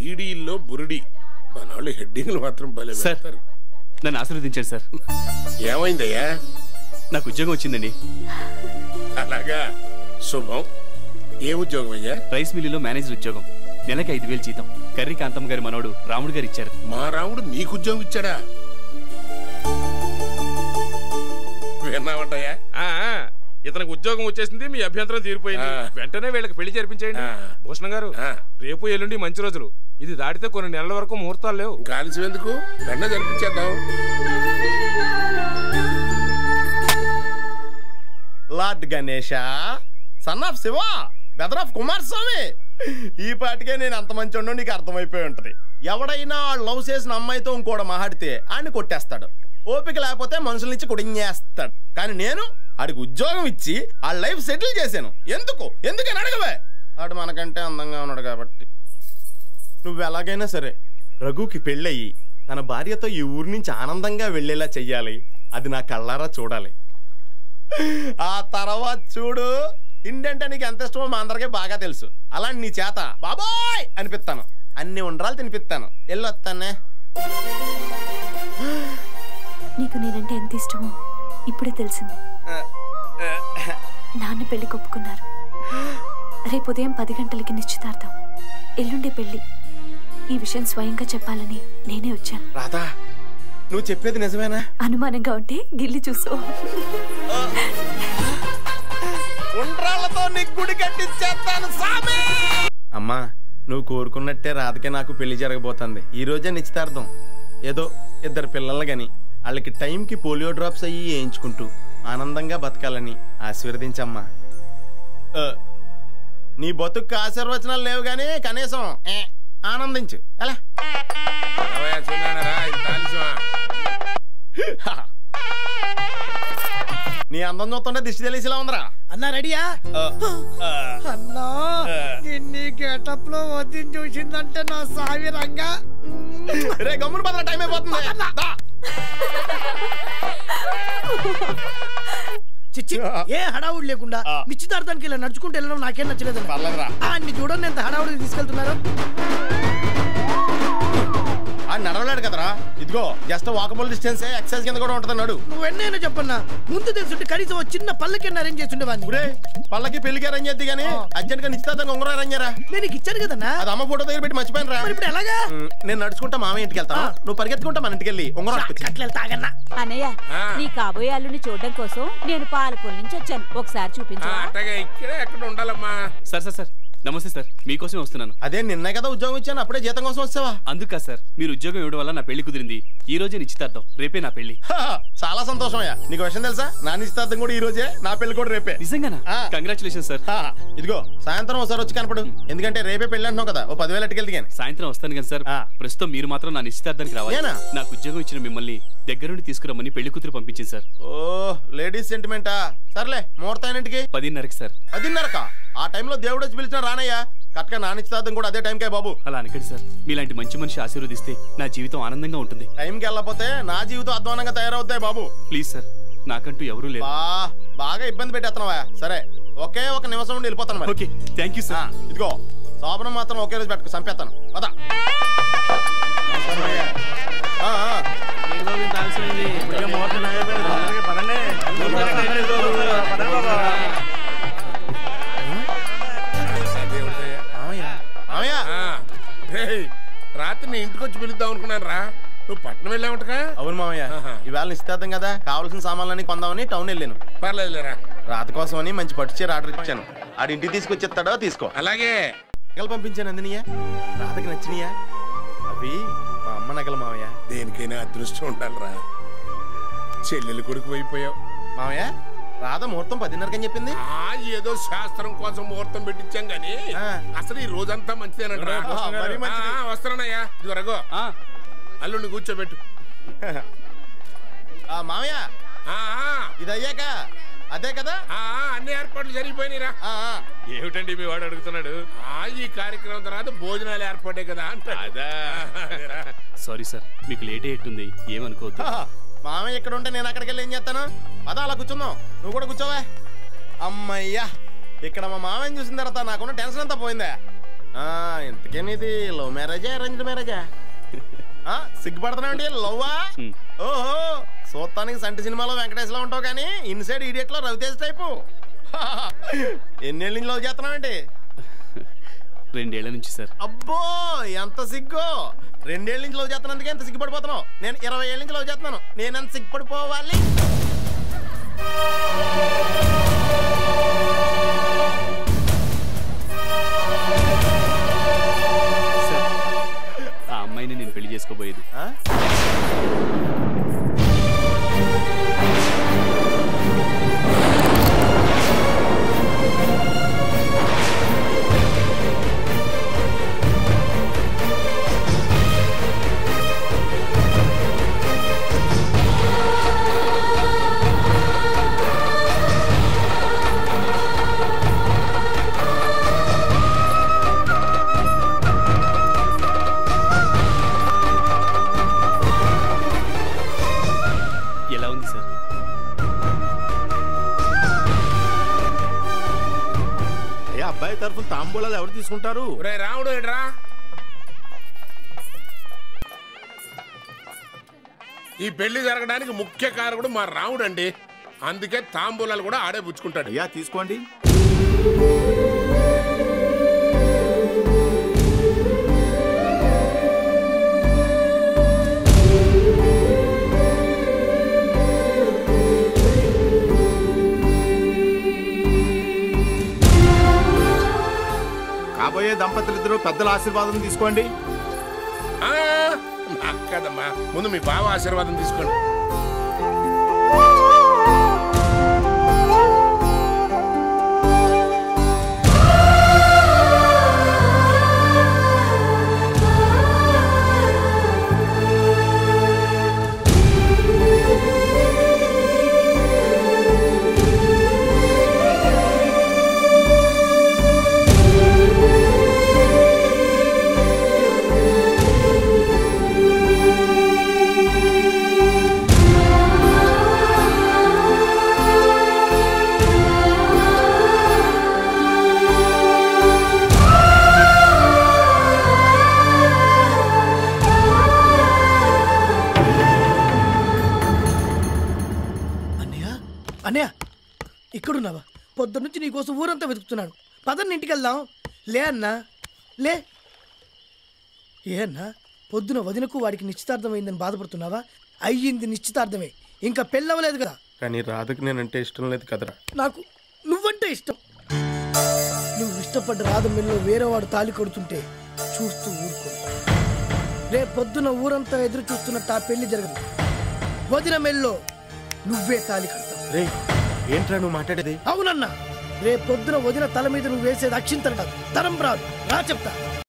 బీడీల్లో బురుడి మన వాళ్ళు హెడ్డింగ్లు మాత్రం భలే సార్. పెడతారు నన్ను ఆశీర్వదించండి సార్ ఏమైందయ్యా నాకు ఉద్యోగం వచ్చిందండి అలాగా శుభం ఏ ఉద్యోగం అయ్యా రైస్ మిల్లులో మేనేజర్ ఉద్యోగం నెలకి ఐదు వేలు జీతం కర్రీ కాంతమ్మ గారి మనవడు రాముడు గారు ఇచ్చారు మా రాముడు నీకు ఉద్యోగం ఇచ్చాడా విన్నావంటయ్యా ఆ, ఆ, ఇతనికి ఉద్యోగం వచ్చేసింది మీ అభ్యంతరం తీరిపోయింది ఆ. వెంటనే వీళ్ళకి పెళ్లి జరిపించేయండి ఆ. భూషణం గారు ఆ. రేపు ఎల్లుండి మంచి రోజులు ఇది దాటితే కొన్ని నెలల వరకు ముహూర్తాలు లేవు ఇంకా ఆలస్యం ఎందుకు వెంట జరిపించేద్దాం lord Ganesha son of Shiva brother of Kumaraswamy ఈ పాటికే నేను అంత మంచి నీకు అర్థమైపోయి ఉంటది ఎవడైనా లవ్ చేసిన అమ్మాయితో ఇంకోటి మాట్లాడితే ఆడిని కొట్టేస్తాడు ఓపిక లేకపోతే మనుషుల నుంచి కుడించేస్తాడు కానీ నేను ఆడికి ఉద్యోగం ఇచ్చి ఆ లైఫ్ సెటిల్ చేశాను ఎందుకు ఎందుకని అడగవే ఆడు మనకంటే అందంగా ఉన్నాడు కాబట్టి నువ్వు ఎలాగైనా సరే రఘుకి పెళ్ళయి తన భార్యతో ఈ ఊరి నుంచి ఆనందంగా వెళ్ళేలా చెయ్యాలి అది నా కళ్ళారా చూడాలి ఆ తర్వాత చూడు తిండంటే నీకు ఎంత ఇష్టమో మా అందరికీ బాగా తెలుసు అలాంటి నీ చేత బాబాయ్ అనిపిస్తాను అన్ని ఉండ్రాలు తినిపిస్తాను వెళ్ళొస్తానే నీకు నేనంటే ఎంత ఇష్టమో ఇప్పుడే తెలిసింది నాన్న పెళ్లి కొప్పుకున్నారు రేపు ఉదయం పది గంటలకి నిశ్చితార్థం ఎల్లుండి పెళ్లి ఈ విషయం స్వయంగా చెప్పాలని నేనే వచ్చాను రాధా నువ్వు చెప్పేది నిజమేనా అనుమానంగా ఉంటే గిల్లి చూసో ఉండ్రాళ్ళతో నీకు గుడి కట్టించేస్తాను సామి అమ్మా నువ్వు కోరుకున్నట్టే రాధకే నాకు పెళ్లి జరగబోతుంది ఈ రోజే నిశ్చితార్థం ఏదో ఇద్దరు పిల్లలు గాని వాళ్ళకి టైంకి పోలియో డ్రాప్స్ అయ్యి వేయించుకుంటూ ఆనందంగా బతకాలని ఆశీర్వదించమ్మా ఆ, నీ బతుకు ఆశీర్వచనాలు లేవు గానీ కనీసం ఏ, ఆనందించు ఎలా రావయ్యా, చూడానరా, ఇంత ఆలస్యమా? నీ అందం చూస్తుంటే దిష్టి తెలిసిలా ఉందిరా అన్నా రెడీయా అన్నా నిన్ని గెటప్ లో వదిలి చూసిందంటే నా సావి రంగా రే గమ్మున పదల టైం అయిపోతుంది దా. చిచ్చి ఏ హడావుడి లేకుండా ఆ. నిశ్చితార్థానికి ఇలా నడుచుకుంటూ వెళ్ళడం నాకేం నచ్చలేదు పర్లేదురా అన్ని చూడండి ఎంత హడావుడికి తీసుకెళ్తున్నారు ఆ నడవలేడు కదరా ఇదిగో జస్ట్ వాకబుల్ డిస్టెన్స్ ఎక్సైజ్ కింద కూడా ఉంటుంది నడు నువ్వు ఎన్నైనా చెప్పన్నా ముందు తెలుసుంటే కనీసం ఒక చిన్న పల్లెకి అరేంజ్ చేస్తుండేవాడిని ఇప్పుడే పళ్ళకి పెళ్లికి అరేంజ్ చేద్ది కానీ అర్జెంట్ గా నిశ్చితార్థంగా ఉంగరం అరేంజ్ చేయరా నేను నీకు ఇచ్చాను కదన్నా అది అమ్మ ఫోటో దగ్గర పెట్టి మర్చిపోయాను రా మరి ఇప్పుడు ఎలాగా నేను నడుచుకుంటా మామయ్య ఇంటికి వెళ్తాను నువ్వు పరిగెత్తుకుంటా మన ఇంటికి వెళ్ళి ఉంగరం అట్టుకొచ్చి. అట్లా తాగన్నా అన్నయ్య ఆ. నీ కాబోయే అల్లుని చూడడం కోసం నేను పాలకొల నుంచి వచ్చాను ఒకసారి ఆ, చూపించు అట్టగా ఇక్కడే ఎక్కడ ఉండాలమ్మా సార్ సార్ సార్ నమస్తే సార్ మీకోసమే వస్తున్నాను అదే నిన్నే కదా ఉద్యోగం ఇచ్చాను అప్పుడే జీతం కోసం వచ్చావా అందుకా సార్ మీరు ఉద్యోగం ఇవ్వడం వల్ల నా పెళ్లి కుదిరింది ఈ రోజే నిశ్చితార్థం రేపే నా పెళ్లి చాలా సంతోషం అయ్యా నీకు విషయం తెలుసా నా నిశ్చితార్థం కూడా ఈ రోజే నా పెళ్లి కూడా రేపే నిజంగానా ఆ. కంగ్రాచులేషన్ సార్ హా, ఇదిగో సాయంత్రం ఒకసారి వచ్చి కనపడు ఎందుకంటే రేపే పెళ్లి అంటున్నావు కదా ఓ పదివేలు అట్టుకెళ్తే కానీ సాయంత్రం వస్తాను కదా సార్ ఆ. ప్రస్తుతం మీరు మాత్రం నా నిశ్చితార్థానికి రావాలి నేనా? నాకు ఉద్యోగం ఇచ్చిన మిమ్మల్ని దగ్గరుండి తీసుకురమ్మని పెళ్లి కూతురు పంపించింది సార్ ఓ లేడీస్ సెంటిమెంటా సర్లే ముహూర్తాయినంటికి పదిన్నరకి సార్ పదిన్నరకా ఆ టైంలో దేవుడు వచ్చి పిలిచిన రానయ్యా కరెక్ట్గా నా నిశ్చితార్థం కూడా అదే టైంకే బాబు అలా అనకండి సార్ మీలాంటి మంచి మనిషి ఆశీర్వదిస్తే నా జీవితం ఆనందంగా ఉంటుంది టైంకి వెళ్ళకపోతే నా జీవితం అధ్వానంగా తయారవుతాయి బాబు ప్లీజ్ సార్ నాకంటూ ఎవరూ లేరు బా బాగా ఇబ్బంది పెట్టేస్తున్నావా సరే ఒకే ఒక నిమిషం ఉండి వెళ్ళిపోతాను మరి ఓకే థ్యాంక్ యూ ఆ, సార్ ఇదిగో శోభనం మాత్రం ఒకే రోజు పెట్టుకు చంపేస్తాను పద ఆ, ఆ. దేవుడిదయ్యా. మామయ్య మామయ్య ఆ, రేయ్, రాత్రి నీ ఇంటికి వచ్చి పిలుద్దాం అనుకున్నాను రా నువ్వు పట్నం వెళ్ళావుంటగా అవును మామయ్య ఆహా. ఇవాళ నిశ్చితార్థం కదా కావాల్సిన సామాన్లన్నీ కొందామని టౌన్ వెళ్ళాను పర్లేదులేరా రాత కోసమని మంచి పట్టు చీర ఆర్డర్ ఇచ్చాను ఆడి ఇంటికి తీసుకొచ్చేస్తాడో తీసుకో అలాగే నగలు పంపించాను అందినియా రాతకి నచ్చినయా అవి మా అమ్మ నగలు మామయ్య దేనికైనా అదృష్టం ఉండాలిరా చెల్లెలు కొడుకు అయిపోయావు మామయ్య రాధ ముహూర్తం పదిన్నరకని చెప్పింది ఆ ఏదో శాస్త్రం కోసం ముహూర్తం పెట్టించాం గాని ఆ. అసలు ఈ రోజంతా మంచిదేనట్రా ఆ, మరీ మంచిది. ఆ, వస్తున్నానయ్యా ఇది రఘు ఆ, అల్లుడిని కూర్చోబెట్టు ఆ మామయ్య ఆ, ఆ, ఇది అయ్యాక అదే కదా ఆ, ఆ, అన్ని ఏర్పాట్లు జరిగిపోయినాయిరా ఆ, ఆ. ఏమిటండి మీ వాడు అడుగుతున్నాడు ఆ, ఈ కార్యక్రమం తర్వాత భోజనాలు ఏర్పాటే కదా అంటాడు అదా అదేరా. సారీ సార్ మీకు లేట్ అయ్యేట్టుంది ఏమనుకోవద్దు హా, మామయ్య ఇక్కడ ఉంటే నేను అక్కడికి వెళ్ళి ఏం చేస్తాను అదా అలా కూర్చుందాం నువ్వు కూడా కూర్చోవా అమ్మయ్యా ఇక్కడ మా మామయ్యని చూసిన తర్వాత నాకున్న టెన్షన్ అంతా పోయిందా ఆ, ఇంతకేని ఇది లవ్ మ్యారేజా అరేంజ్ మ్యారేజా ఆ, సిగ్గుపడుతున్నావండి లవ్వా హ్మ్. ఓహో చూస్తానికి సంటి సినిమాలో వెంకటేశ్వరలో ఉంటావు కానీ ఇన్సైడ్ ఈడియట్ లో రవితేజ్ టైపు ఎన్నేళ్ళ నుంచి లవ్ చేస్తున్నావేంటి రెండేళ్ల నుంచి సార్ అబ్బో ఎంత సిగ్గు రెండేళ్ళ నుంచి లవ్ చేస్తున్నందుకే ఎంత సిగ్గుపడిపోతున్నావు నేను ఇరవై ఏళ్ళ నుంచి లవ్ చేస్తున్నాను నేను ఎంత సిగ్గుపడిపోవాలి సార్ ఆ అమ్మాయిని నేను పెళ్లి చేసుకోబోయేది ఆ? ఎలా ఉంది సార్ ఏ అబ్బాయి తరఫున తాంబూలాలు ఎవరు తీసుకుంటారు రే రాముడు ఏడ్రా ఈ పెళ్లి జరగడానికి ముఖ్య కారకుడు మా రాముడు అండి అందుకే తాంబూలాలు కూడా ఆడే పుచ్చుకుంటాడు అయ్యా తీసుకోండి కాబోయే దంపతులిద్దరూ పెద్దల ఆశీర్వాదం తీసుకోండి ఆ, నాకు కదమ్మా ముందు మీ బావ ఆశీర్వాదం తీసుకోండి అన్నయ్య అన్నయ్య ఇక్కడున్నావా పొద్దు నుంచి నీకోసం ఊరంతా వెతుకుతున్నాను పదన్న ఇంటికి వెళ్దాం లే అన్నా లే ఏ అన్నా పొద్దున వదినకు వాడికి నిశ్చితార్థం అయిందని బాధపడుతున్నావా అయ్యింది నిశ్చితార్థమే ఇంకా పెళ్ళవలేదు కదా కానీ రాధకి నేనంటే ఇష్టం లేదు కదరా నాకు నువ్వంటే ఇష్టం నువ్వు ఇష్టపడ్డ రాధ మెల్లో వేరేవాడు తాలి కొడుతుంటే చూస్తూ ఊరుకో రేపు పొద్దున ఊరంతా ఎదురు చూస్తున్నట్టు ఆ పెళ్లి జరగదు వదిన మెల్లో నువ్వే తాలి కడతావు రే ఏంట్రా నువ్వు మాట్లాడేది అవునన్నా రేపు పొద్దున వదిన తల మీద నువ్వు వేసేది అక్షింతలు కాదు తరం రాదు రా చెప్తా